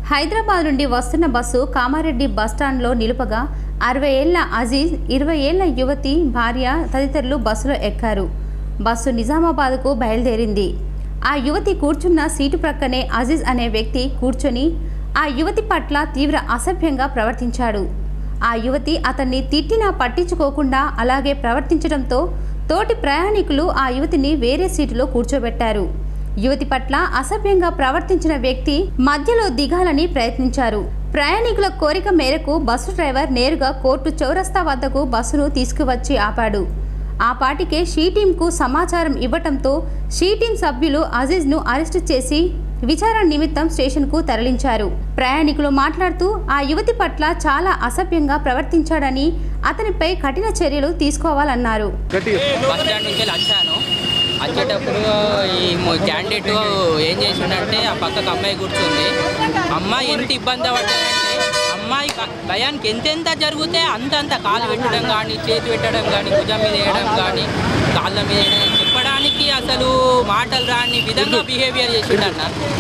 హైదరాబాద్ నుండి వస్తున్న బస్సు కామారెడ్డి బస్టాండ్లో నిలుపగా అరవై ఏళ్ల అజీజ్ ఇరవై ఏళ్ల యువతి భార్య తదితరులు బస్సులో ఎక్కారు బస్సు నిజామాబాద్కు బయలుదేరింది ఆ యువతి కూర్చున్న సీటు ప్రక్కనే అజీజ్ అనే వ్యక్తి కూర్చొని ఆ యువతి పట్ల తీవ్ర అసభ్యంగా ప్రవర్తించాడు ఆ యువతి అతన్ని తిట్టినా పట్టించుకోకుండా అలాగే ప్రవర్తించడంతో తోటి ప్రయాణికులు ఆ యువతిని వేరే సీటులో కూర్చోబెట్టారు యువతి పట్ల అసభ్యంగా ప్రవర్తించిన వ్యక్తి మధ్యలో దిగాలని ప్రయత్నించారు ప్రయాణికుల కోరిక మేరకు బస్సు డ్రైవర్ నేరుగా కోర్టు చౌరస్తా వద్దకు బస్సును తీసుకువచ్చి ఆపాడు ఆ పాటికే షీ టీంకు సమాచారం ఇవ్వటంతో షీ టీం సభ్యులు అజీజ్ను అరెస్టు చేసి విచారణ నిమిత్తం స్టేషన్కు తరలించారు ప్రయాణికులు మాట్లాడుతూ ఆ యువతి పట్ల చాలా అసభ్యంగా ప్రవర్తించాడని అతనిపై కఠిన చర్యలు తీసుకోవాలన్నారు గట్టిగా బస్ స్టాండ్ నుంచి వచ్చాను వచ్చేటప్పుడు ఈ క్యాండిడేట్ ఏం చేసిండంటే ఆ పక్కకు అమ్మాయి కూర్చుంది అమ్మాయి ఎంత ఇబ్బంది పడ్డాడంటే అమ్మాయి క- భయానికి ఎంతెంత జరిగితే అంత అంత కాలు పెట్టడం కానీ చేతి పెట్టడం కానీ భుజం మీద వేయడం కానీ కాళ్ళ మీద వేయడం చెప్పడానికి అసలు మాటలు రాని విధంగా బిహేవియర్ చేసిండన్న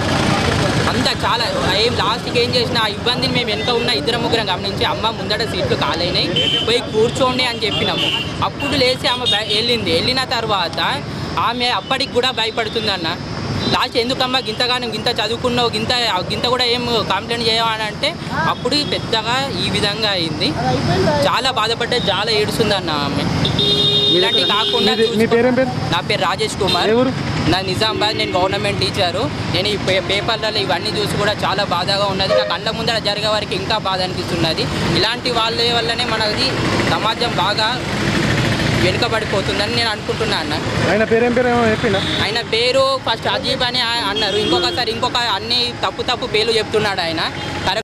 అంతా చాలా ఏం లాస్ట్కి ఏం చేసిన ఆ ఇబ్బందిని మేము వెనక ఉన్న ఇద్దరు ముగ్గురం గమనించి అమ్మ ముందట సీట్లు కాలైనాయి పోయి కూర్చోండి అని చెప్పినాము అప్పుడు లేచి ఆమె బయ- వెళ్ళింది వెళ్ళిన తర్వాత ఆమె అప్పటికి కూడా భయపడుతుంది అన్న లాస్ట్ ఎందుకమ్మా గింతగానే గింత చదువుకున్నావు గింత గింత కూడా ఏం కంప్లైంట్ చేయమని అంటే అప్పుడు పెద్దగా ఈ విధంగా అయింది చాలా బాధపడ్డా చాలా ఏడుస్తుంది అన్న ఆమె ఇలాంటి కాకుండా మీది- మీ చూసుకో- పేరేం పేరు? నా పేరు రాజేష్ కుమార్ ఏ ఊరు? నా నిజామాబాద్ నేను గవర్నమెంట్ టీచరు నేను ఈ పే పేపర్లలో ఇవన్నీ చూసి కూడా చాలా బాధగా ఉన్నది నా కళ్ళ ముందర జరిగే వారికి ఇంకా బాధ అనిపిస్తున్నది ఇలాంటి వాళ్ళ వల్లనే మనది సమాజం బాగా వెనుకబడిపోతుందని నేను అనుకుంటున్నా అన్న ఆయన పేరేం పేరు ఏమో చెప్పిండా ఆయన పేరు ఫస్ట్ అజీబ్ అని ఆ- అన్నారు ఇంకొకసారి ఇంకొక అన్ని తప్పు తప్పు పేర్లు చెప్తున్నాడు ఆయన కరెక్ట్